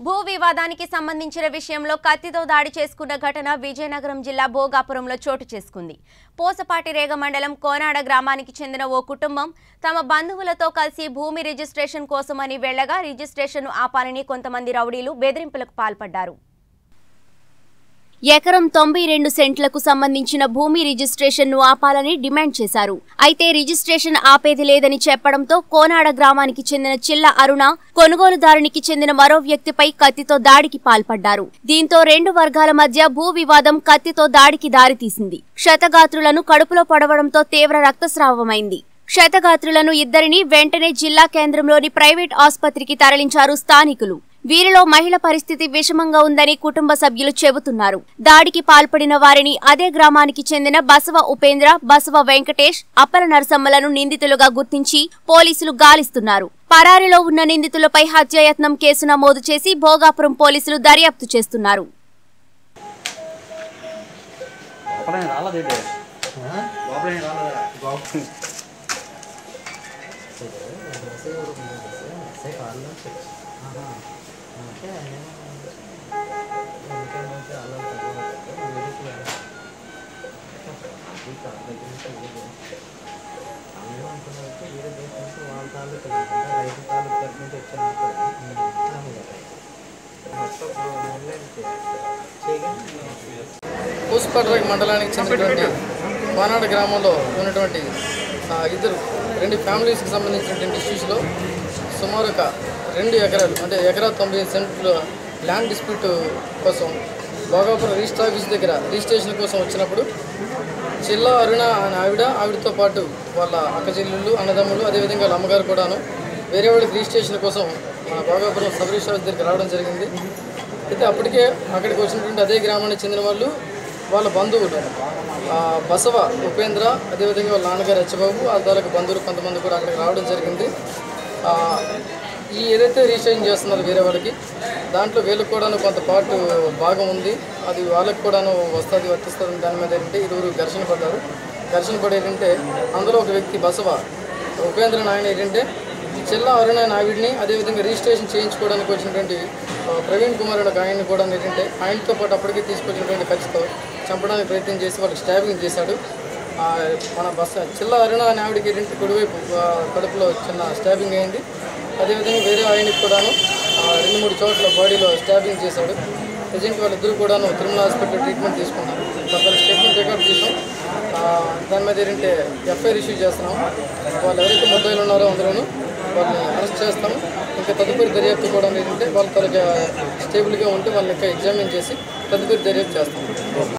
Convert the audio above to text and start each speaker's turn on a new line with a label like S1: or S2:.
S1: భూ వివాదానికి సంబంధించిన విషయంలో కత్తితో దాడి చేసుకున్న ఘటన విజయనగరం జిల్లా భోగాపురంలో చోటు చేసుకుంది పోసపాటి రేగ మండలం కోనాడ గ్రామానికి చెందిన ఓ కుటుంబం తమ బంధువులతో కలిసి భూమి రిజిస్ట్రేషన్ కోసమని వెళ్లగా రిజిస్ట్రేషన్ ఆపాలని కొంతమంది రౌడీలు బెదిరింపులకు పాల్పడ్డారు ఎకరం తొంభై రెండు సెంట్లకు సంబంధించిన భూమి రిజిస్ట్రేషన్ ను ఆపాలని డిమాండ్ చేశారు అయితే రిజిస్ట్రేషన్ ఆపేది లేదని చెప్పడంతో కోనాడ గ్రామానికి చెందిన చిల్ల అరుణ కొనుగోలుదారునికి చెందిన మరో వ్యక్తిపై కత్తితో దాడికి పాల్పడ్డారు దీంతో రెండు వర్గాల మధ్య భూ వివాదం కత్తితో దాడికి దారితీసింది క్షతగాత్రులను కడుపులో పొడవడంతో తీవ్ర రక్తస్రావమైంది క్షతగాత్రులను ఇద్దరిని వెంటనే జిల్లా కేంద్రంలోని ప్రైవేట్ ఆసుపత్రికి తరలించారు స్థానికులు వీరిలో మహిళ పరిస్థితి విషమంగా ఉందని కుటుంబ సభ్యులు చెబుతున్నారు దాడికి పాల్పడిన వారిని అదే గ్రామానికి చెందిన బసవ ఉపేంద్ర బసవ వెంకటేష్ అప్పల నరసమ్మలను నిందితులుగా గుర్తించి పోలీసులు గాలిస్తున్నారు పరారిలో ఉన్న నిందితులపై హత్యాయత్నం కేసు నమోదు చేసి భోగాపురం పోలీసులు దర్యాప్తు చేస్తున్నారు
S2: లోపల రాలేదేంటి లోపల రాలేదా
S3: పూసుపట్ర మండలానికి చెందినటువంటి వానాడు గ్రామంలో ఉన్నటువంటి ఆ, ఇద్దరు రెండు ఫ్యామిలీస్కి సంబంధించినటువంటి ఇష్యూస్లో సుమారు ఒక రెండు ఎకరాలు అంటే ఎకరా తొంభై ఐదు సెంట్లు ల్యాండ్ డిస్ప్యూట్ కోసం భోగాపురం రిజిస్టర్ ఆఫీస్ దగ్గర రిజిస్ట్రేషన్ కోసం వచ్చినప్పుడు చిల్లా అరుణ అనే ఆవిడ ఆవిడతో పాటు వాళ్ళ అక్క చెల్లెళ్ళు అన్నదమ్ములు అదేవిధంగా వాళ్ళ అమ్మగారు కూడాను వేరే వాళ్ళకి రిజిస్ట్రేషన్ కోసం మన భోగాపురం సబ్ రిజిస్టర్ ఆఫీస్ దగ్గరికి రావడం జరిగింది అయితే అప్పటికే అక్కడికి వచ్చినటువంటి అదే గ్రామానికి చెందిన వాళ్ళు వాళ్ళ బంధువులు ఆ, బసవ ఉపేంద్ర అదేవిధంగా వాళ్ళ నాన్నగారు రచ్చబాబు వాళ్ళ తాలూకు బంధువులు కొంతమంది కూడా అక్కడికి రావడం జరిగింది ఆ, ఈ ఏదైతే రిజిస్ట్రేషన్ చేస్తున్నారో వేరే వాళ్ళకి దాంట్లో వీళ్ళకి కూడాను కొంత పాటు భాగం ఉంది అది వాళ్ళకి కూడాను వస్తుంది వర్తిస్తుంది దాని మీద ఏంటంటే ఇరువురు ఘర్షణ పడ్డారు ఘర్షణ పడి ఏంటంటే అందులో ఒక వ్యక్తి బసవ ఉపేంద్ర నాయన ఏంటంటే చిల్ల అరుణ ఆవిడ్ని అదేవిధంగా రిజిస్ట్రేషన్ చేయించుకోవడానికి వచ్చినటువంటి ఆ, ప్రవీణ్ కుమార్ అనే ఒక ఆయన్ని కూడా ఏంటంటే ఆయనతో పాటు అప్పటికే తీసుకొచ్చినటువంటి ఖర్చుతో చంపడానికి ప్రయత్నం చేసి వాళ్ళకి స్టాబింగ్ చేశాడు ఆ, మన బస్ చిల్ల అరుణ అనే ఆవిడకి ఏంటంటే కుడివైపు ఆ, కడుపులో చిన్న స్టాబింగ్ అయింది అదేవిధంగా వేరే ఆయనకి కూడాను ఆ, రెండు మూడు చోట్ల బాడీలో స్టాబింగ్ చేశాడు ప్రజెంట్ వాళ్ళిద్దరు కూడాను తిరుమల హాస్పిటల్ ట్రీట్మెంట్ తీసుకున్నారు వాళ్ళ స్టేట్మెంట్ రికార్డ్ చేసాం ఆ, దాని మీద ఏంటంటే ఎఫ్ఐఆర్ ఇష్యూ చేస్తున్నాం వాళ్ళు ఎవరైతే ముద్దాయిలు ఉన్నారో అందులోనూ వాళ్ళని అరెస్ట్ చేస్తాం ఇంకా తదుపరి దర్యాప్తు కూడా ఏంటంటే వాళ్ళ త్వరగా స్టేబుల్గా ఉంటే వాళ్ళని ఇంకా ఎగ్జామిన్ చేసి తదుపరి దర్యాప్తు చేస్తాం